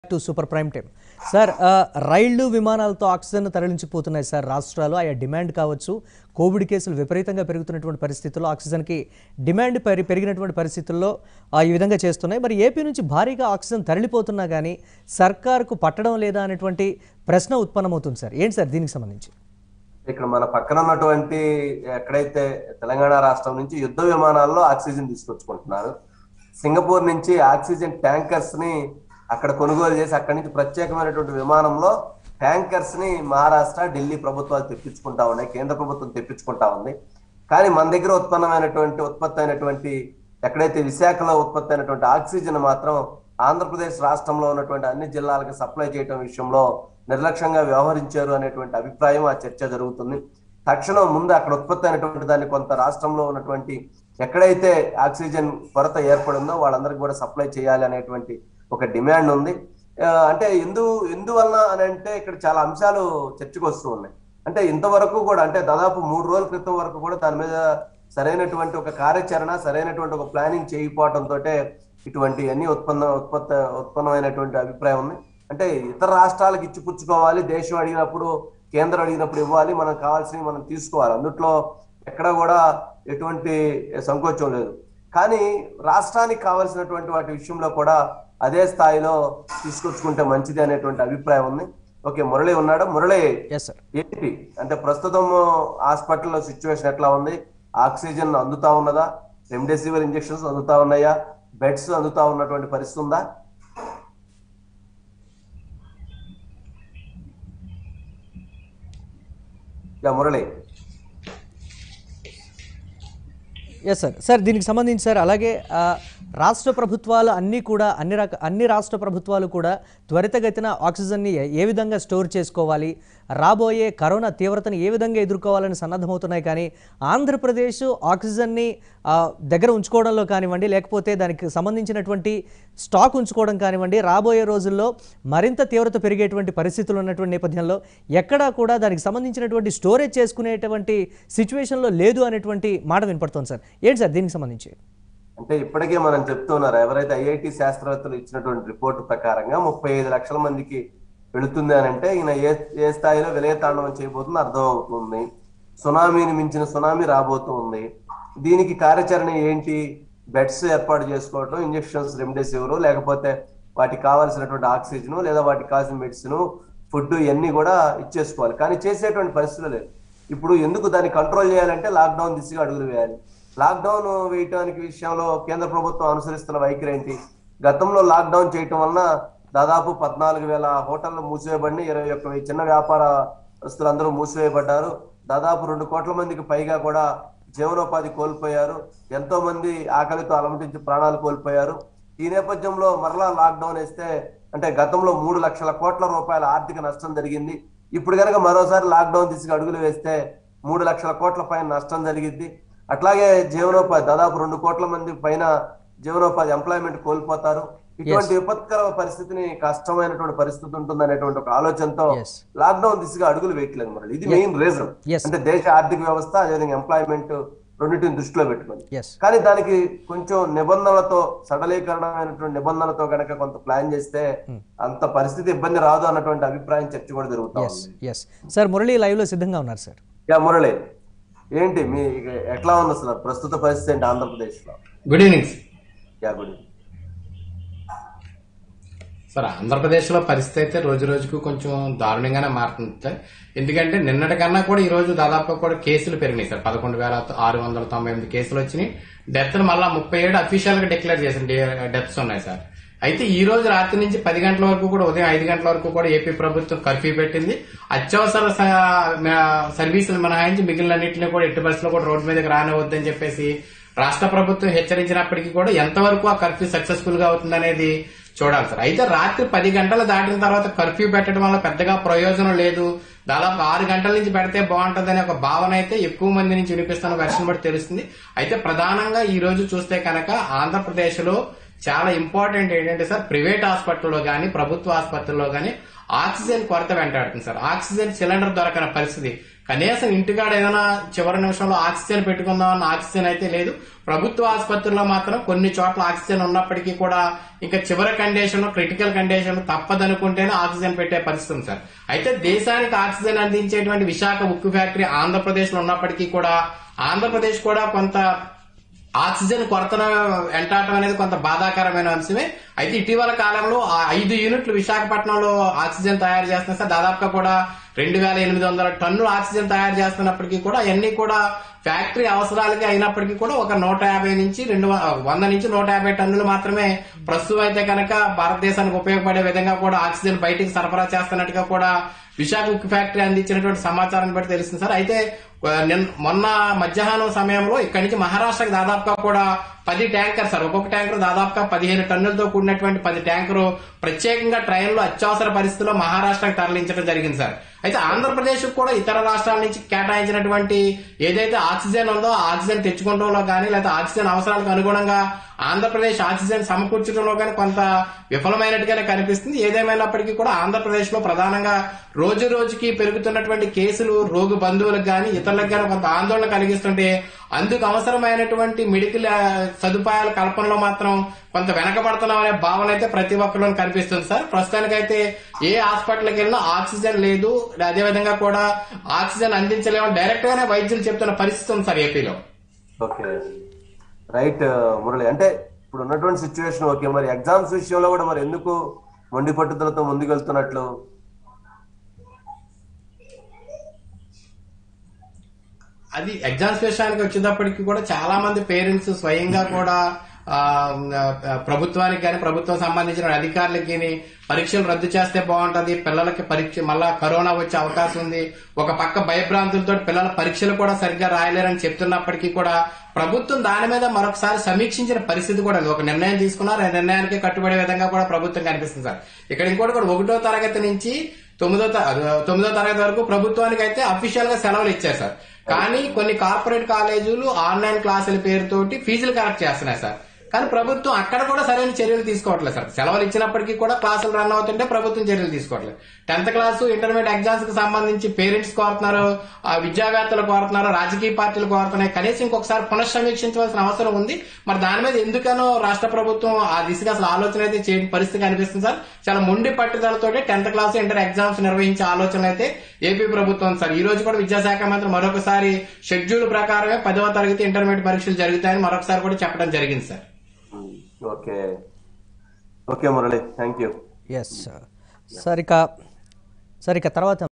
To super prime time sir ఆ, రైళ్లు విమానాలతో oxygen తరలించిపోతున్నాయి sir రాష్ట్రాలు ఆయా డిమాండ్ కావచ్చు కోవిడ్ కేసులు విపరీతంగా పెరుగుతున్నటువంటి పరిస్థితుల్లో ఆక్సిజన్కి డిమాండ్ పెరి పెరిగినటువంటి పరిస్థితుల్లో ఆ, ఈ విధంగా చేస్తున్నాయి మరి ఏపీ నుంచి భారీగా ఆక్సిజన్ తరలిపోతున్నా కానీ సర్కార్కు పట్టడం లేదా అనేటువంటి ప్రశ్న ఉత్పన్నమవుతుంది సార్ ఏంటి సార్ దీనికి సంబంధించి ఇక్కడ మన పక్కన ఉన్నటువంటి ఎక్కడైతే తెలంగాణ రాష్ట్రం నుంచి యుద్ధ విమానాల్లో ఆక్సిజన్ తీసుకొచ్చుకుంటున్నారు సింగపూర్ నుంచి ఆక్సిజన్ ట్యాంకర్స్ ని అక్కడ కొనుగోలు చేసి అక్కడి నుంచి ప్రత్యేకమైనటువంటి విమానంలో ట్యాంకర్స్ ని మహారాష్ట్ర ఢిల్లీ ప్రభుత్వాలు తెప్పించుకుంటా ఉన్నాయి కేంద్ర ప్రభుత్వం తెప్పించుకుంటా ఉంది కానీ మన దగ్గర ఉత్పన్నమైనటువంటి ఉత్పత్తి అయినటువంటి ఎక్కడైతే విశాఖలో ఉత్పత్తి అయినటువంటి ఆక్సిజన్ మాత్రం ఆంధ్రప్రదేశ్ రాష్ట్రంలో ఉన్నటువంటి అన్ని జిల్లాలకు సప్లై చేయడం విషయంలో నిర్లక్ష్యంగా వ్యవహరించారు అనేటువంటి అభిప్రాయం ఆ చర్చ జరుగుతుంది తక్షణం ముందు అక్కడ ఉత్పత్తి అయినటువంటి దాన్ని కొంత రాష్ట్రంలో ఉన్నటువంటి ఎక్కడైతే ఆక్సిజన్ కొరత ఏర్పడిందో వాళ్ళందరికీ కూడా సప్లై చేయాలి అనేటువంటి ఒక డిమాండ్ ఉంది ఆ, అంటే ఎందు ఎందువలన అని అంటే ఇక్కడ చాలా అంశాలు చర్చకు వస్తూ ఉన్నాయి అంటే ఇంతవరకు కూడా అంటే దాదాపు మూడు రోజుల క్రితం వరకు కూడా దాని మీద సరైనటువంటి ఒక కార్యాచరణ సరైనటువంటి ఒక ప్లానింగ్ చేయకపోవడంతో ఇటువంటి అన్ని ఉత్పన్న ఉత్పత్తి ఉత్పన్నమైనటువంటి అభిప్రాయం ఉంది అంటే ఇతర రాష్ట్రాలకు ఇచ్చి పుచ్చుకోవాలి దేశం అడిగినప్పుడు కేంద్రం అడిగినప్పుడు ఇవ్వాలి మనం కావాల్సినవి మనం తీసుకోవాలి అందుట్లో ఎక్కడ కూడా ఎటువంటి సంకోచం లేదు కానీ రాష్ట్రానికి కావాల్సినటువంటి వాటి విషయంలో కూడా అదే స్థాయిలో తీసుకొచ్చుకుంటే మంచిది అనేటువంటి అభిప్రాయం ఉంది ఓకే మురళి ఉన్నాడు మురళి ఎస్ సార్ ఏంటి అంటే ప్రస్తుతం హాస్పిటల్లో సిచ్యువేషన్ ఎట్లా ఉంది ఆక్సిజన్ అందుతా ఉన్నదా రెమ్డెసివిర్ ఇంజెక్షన్స్ అందుతా ఉన్నాయా బెడ్స్ అందుతా ఉన్నటువంటి పరిస్థితి ఉందా yeah Murali yes sir sir దీనికి సంబంధించి సార్ అలాగే ఆ, రాష్ట్ర ప్రభుత్వాలు అన్నీ కూడా అన్ని రక అన్ని రాష్ట్ర ప్రభుత్వాలు కూడా త్వరితగతిన ఆక్సిజన్ని ఏ- ఏ విధంగా స్టోర్ చేసుకోవాలి రాబోయే కరోనా తీవ్రతను ఏ విధంగా ఎదుర్కోవాలని సన్నద్ధమవుతున్నాయి కానీ ఆంధ్రప్రదేశ్ ఆక్సిజన్ని ఆ, దగ్గర ఉంచుకోవడంలో కానివ్వండి లేకపోతే దానికి సంబంధించినటువంటి స్టాక్ ఉంచుకోవడం కానివ్వండి రాబోయే రోజుల్లో మరింత తీవ్రత పెరిగేటువంటి పరిస్థితులు ఉన్నటువంటి నేపథ్యంలో ఎక్కడా కూడా దానికి సంబంధించినటువంటి స్టోరేజ్ చేసుకునేటువంటి సిచ్యువేషన్లో లేదు అనేటువంటి మాట వినపడుతోంది సార్ ఏంటి సార్ దీనికి సంబంధించి అంటే ఇప్పటికే మనం చెప్తున్నారు ఎవరైతే ఐఐటి శాస్త్రవేత్తలు ఇచ్చినటువంటి రిపోర్టు ప్రకారంగా ముప్పై ఐదు లక్షల మందికి వెళుతుంది అని అంటే ఈయన ఏ ఏ స్థాయిలో విలయతాండవం చేయబోతుందో అర్థం అవుతుంది సునామీని మించిన సునామీ రాబోతుంది దీనికి కార్యాచరణ ఏంటి బెడ్స్ ఏర్పాటు చేసుకోవడం ఇంజెక్షన్స్ రెమ్డెసివిర్ లేకపోతే వాటికి కావాల్సినటువంటి ఆక్సిజన్ లేదా వాటికి కావాల్సిన మెడిసిన్ ఫుడ్ ఇవన్నీ కూడా ఇచ్చేసుకోవాలి కానీ చేసేటువంటి పరిస్థితులు లేదు ఇప్పుడు ఎందుకు దాన్ని కంట్రోల్ చేయాలంటే లాక్డౌన్ దిశగా అడుగులు వేయాలి లాక్డౌన్ వేయటానికి విషయంలో కేంద్ర ప్రభుత్వం అనుసరిస్తున్న వైఖరి ఏంటి గతంలో లాక్డౌన్ చేయటం వలన దాదాపు పద్నాలుగు వేల హోటళ్లు మూసివేయబడి ఇరవై ఒక్క వెయ్యి చిన్న వ్యాపారస్తులందరూ మూసివేయబడ్డారు దాదాపు రెండు కోట్ల మందికి పైగా కూడా జీవనోపాధి కోల్పోయారు ఎంతో మంది ఆకలితో అలమటించి ప్రాణాలు కోల్పోయారు ఈ నేపథ్యంలో మరలా లాక్డౌన్ వేస్తే అంటే గతంలో మూడు లక్షల కోట్ల రూపాయల ఆర్థిక నష్టం జరిగింది ఇప్పుడు కనుక మరోసారి లాక్డౌన్ దిశగా అడుగులు వేస్తే మూడు లక్షల కోట్ల పైన నష్టం జరిగింది అట్లాగే జీవనోపాధి దాదాపు రెండు కోట్ల మంది పైన జీవనోపాధి ఎంప్లాయ్మెంట్ కోల్పోతారు ఇటువంటి విపత్కర పరిస్థితిని కష్టమైనటువంటి పరిస్థితి ఉంటుంది అనేటువంటి ఒక ఆలోచనతో Yes. లాక్డౌన్ దిశగా అడుగులు వేయట్లేదు మరి ఇది మెయిన్ రీజన్ Yes. అంటే దేశ ఆర్థిక వ్యవస్థ అదేవిధంగా ఎంప్లాయ్మెంట్ రెండింటిని దృష్టిలో పెట్టుకొని ఎస్ కానీ దానికి కొంచెం నిబంధనలతో సడలీకరణమైనటువంటి నిబంధనలతో గనక కొంత ప్లాన్ చేస్తే అంత పరిస్థితి ఇబ్బంది రాదు అన్నటువంటి అభిప్రాయం చర్చ కూడా జరుగుతా ఎస్ ఉంది ఎస్ సార్ మురళి లైవ్లో సిద్ధంగా ఉన్నారు సార్ యా మురళి ఏంటి మీ ఎట్లా ఉంది అసలు ప్రస్తుత పరిస్థితి ఏంటి ఆంధ్రప్రదేశ్ లో good evening yeah good sir ఆంధ్రప్రదేశ్లో పరిస్థితి అయితే రోజు రోజుకు కొంచెం దారుణంగానే మారుతుంది సార్ ఎందుకంటే నిన్నటి కన్నా కూడా ఈ రోజు దాదాపు కూడా కేసులు పెరిగినాయి సార్ పదకొండు వేల ఆరు వందల తొంభై ఎనిమిది కేసులు వచ్చినాయి డెత్లు మళ్ళా ముప్పై ఏడు అఫీషియల్ గా డిక్లేర్ చేసిన డెత్స్ ఉన్నాయి సార్ అయితే ఈ రోజు రాత్రి నుంచి పది గంటల వరకు కూడా ఉదయం ఐదు గంటల వరకు కూడా ఏపీ ప్రభుత్వం కర్ఫ్యూ పెట్టింది అత్యవసర స- మ- సర్వీసులు మినహాయించి మిగిలినన్నింటినీ కూడా ఎట్టి బస్సులో కూడా రోడ్డు మీదకి రానివద్దని చెప్పేసి రాష్ట్ర ప్రభుత్వం హెచ్చరించినప్పటికీ కూడా ఎంతవరకు ఆ కర్ఫ్యూ సక్సెస్ఫుల్ గా అవుతుందనేది చూడాలి సార్ అయితే రాత్రి పది గంటలు దాటిన తర్వాత కర్ఫ్యూ పెట్టడం వల్ల పెద్దగా ప్రయోజనం లేదు దాదాపు ఆరు గంటల నుంచి పెడితే బాగుంటుందనే ఒక భావన అయితే ఎక్కువ మంది నుంచి వినిపిస్తున్న వెర్షన్ బట్టి తెలుస్తుంది అయితే ప్రధానంగా ఈ రోజు చూస్తే కనుక ఆంధ్రప్రదేశ్ లో చాలా ఇంపార్టెంట్ ఏంటంటే సార్ ప్రైవేట్ హాస్పిటల్లో కానీ ప్రభుత్వ ఆసుపత్రుల్లో కానీ ఆక్సిజన్ కొరత వెంటాడుతుంది సార్ ఆక్సిజన్ సిలిండర్ దొరకని పరిస్థితి కనీసం ఇంటికాడ ఏదైనా చివరి నిమిషంలో ఆక్సిజన్ పెట్టుకుందాం అన్న ఆక్సిజన్ అయితే లేదు ప్రభుత్వ ఆసుపత్రుల్లో మాత్రం కొన్ని చోట్ల ఆక్సిజన్ ఉన్నప్పటికీ కూడా ఇంకా చివరి కండిషన్ క్రిటికల్ కండిషన్ తప్పదనుకుంటేనే ఆక్సిజన్ పెట్టే పరిస్థితి ఉంది సార్ అయితే దేశానికి ఆక్సిజన్ అందించేటువంటి విశాఖ ఉక్కు ఫ్యాక్టరీ ఆంధ్రప్రదేశ్ లో ఉన్నప్పటికీ కూడా ఆంధ్రప్రదేశ్ కూడా కొంత ఆక్సిజన్ కొరతను వెంటాడటం అనేది కొంత బాధాకరమైన అంశమే అయితే ఇటీవల కాలంలో ఆ ఐదు యూనిట్లు విశాఖపట్నంలో ఆక్సిజన్ తయారు చేస్తున్నా సార్ దాదాపుగా కూడా రెండు వేల ఎనిమిది వందల టన్నులు ఆక్సిజన్ తయారు చేస్తున్నప్పటికీ కూడా అవన్నీ కూడా ఫ్యాక్టరీ అవసరాలకి అయినప్పటికీ కూడా ఒక నూట యాభై నుంచి రెండు వ- వంద నుంచి నూట యాభై టన్నులు మాత్రమే ప్రస్తుతం అయితే కనుక భారతదేశానికి ఉపయోగపడే విధంగా కూడా ఆక్సిజన్ బయటికి సరఫరా చేస్తున్నట్టుగా కూడా విశాఖ ఉక్కు ఫ్యాక్టరీ అందించినటువంటి సమాచారాన్ని బట్టి తెలుస్తుంది సార్ అయితే ఆ, నిన్న మొన్న మధ్యాహ్నం సమయంలో ఇక్కడి నుంచి మహారాష్ట్రకి దాదాపుగా కూడా పది ట్యాంకర్ సార్ ఒక్కొక్క ట్యాంకర్ దాదాపుగా పదిహేను టన్నులతో కూడినటువంటి పది ట్యాంకరు ప్రత్యేకంగా ట్రైన్లో అత్యవసర పరిస్థితుల్లో మహారాష్ట్రకి తరలించడం జరిగింది సార్ అయితే ఆంధ్రప్రదేశ్ కూడా ఇతర రాష్ట్రాల నుంచి కేటాయించినటువంటి ఏదైతే ఆక్సిజన్ ఉందో ఆ ఆక్సిజన్ తెచ్చుకోవడంలో కానీ లేదా ఆక్సిజన్ అవసరాలకు అనుగుణంగా ఆంధ్రప్రదేశ్ ఆక్సిజన్ సమకూర్చడంలో కానీ కొంత విఫలమైనట్టుగానే కనిపిస్తుంది ఏదేమైనప్పటికీ కూడా ఆంధ్రప్రదేశ్ లో ప్రధానంగా రోజు రోజుకి పెరుగుతున్నటువంటి కేసులు రోగు బంధువులకు కానీ ఇతరులకు కానీ కొంత ఆందోళన కలిగిస్తుంటే అందుకు అవసరమైనటువంటి మెడికల్ ఆ, సదుపాయాల కల్పనలో మాత్రం కొంత వెనకబడుతున్నాం అనే భావన అయితే ప్రతి ఒక్కరిలో కనిపిస్తుంది సార్ ప్రస్తుతానికైతే ఏ హాస్పిటల్కి వెళ్ళినా ఆక్సిజన్ లేదు అదేవిధంగా కూడా ఆక్సిజన్ అందించలేమని డైరెక్ట్ గానే వైద్యులు చెప్తున్న పరిస్థితి ఉంది సార్ ఏపీలో ఓకే రైట్ మురళి అంటే ఇప్పుడు ఉన్నటువంటి సిచ్యువేషన్ ఓకే మరి ఎగ్జామ్స్ విషయంలో కూడా మరి ఎందుకు మొండి పట్టుదలతో ముందుకెళ్తున్నట్లు అది ఎగ్జామ్స్ విషయానికి వచ్చేటప్పటికి కూడా చాలా మంది పేరెంట్స్ స్వయంగా కూడా ఆ, ఆ, ప్రభుత్వానికి కానీ ప్రభుత్వం సంబంధించిన అధికారులకి గాని పరీక్షలు రద్దు చేస్తే బాగుంటది పిల్లలకి పరీక్ష మళ్ళా కరోనా వచ్చే అవకాశం ఉంది ఒక పక్క భయభ్రాంతులతో పిల్లల పరీక్షలు కూడా సరిగ్గా రాయలేరని చెప్తున్నప్పటికీ కూడా ప్రభుత్వం దాని మీద మరొకసారి సమీక్షించిన పరిస్థితి కూడా ఉంది ఒక నిర్ణయం తీసుకున్నారు ఆ నిర్ణయానికి కట్టుబడే విధంగా కూడా ప్రభుత్వం కనిపిస్తుంది సార్ ఇక్కడ ఇంకోటి కూడా ఒకటో తరగతి నుంచి తొమ్మిదో త- తొమ్మిదో తరగతి వరకు ప్రభుత్వానికి అయితే అఫీషియల్ గా సెలవులు ఇచ్చారు సార్ కానీ కొన్ని కార్పొరేట్ కాలేజీలు ఆన్లైన్ క్లాసుల పేరుతోటి ఫీజులు కలెక్ట్ చేస్తున్నాయి సార్ కానీ ప్రభుత్వం అక్కడ కూడా సరైన చర్యలు తీసుకోవట్లేదు సార్ సెలవులు ఇచ్చినప్పటికీ కూడా క్లాసులు రన్ అవుతుంటే ప్రభుత్వం చర్యలు తీసుకోవట్లేదు టెన్త్ క్లాసు ఇంటర్మీడియట్ ఎగ్జామ్స్ కి సంబంధించి పేరెంట్స్ కోరుతున్నారు ఆ విద్యావేత్తలు కోరుతున్నారు రాజకీయ పార్టీలు కోరుతున్నాయి కనీసం ఇంకొకసారి పునఃసమీక్షించవలసిన అవసరం ఉంది మరి దాని మీద ఎందుకనో రాష్ట్ర ప్రభుత్వం ఆ దిశగా అసలు ఆలోచన అయితే చేయని పరిస్థితి కనిపిస్తుంది సార్ చాలా మొండి పట్టుదలతోటి టెన్త్ క్లాస్ ఇంటర్ ఎగ్జామ్స్ నిర్వహించే ఆలోచన అయితే ఏపీ ప్రభుత్వం సార్ ఈ రోజు కూడా విద్యాశాఖ మంత్రి మరొకసారి షెడ్యూల్ ప్రకారమే పదవ తరగతి ఇంటర్మీడియట్ పరీక్షలు జరుగుతాయని మరొకసారి కూడా చెప్పడం జరిగింది sir okay okay Murali thank you yes sir ఇక సార్ ఇక తర్వాత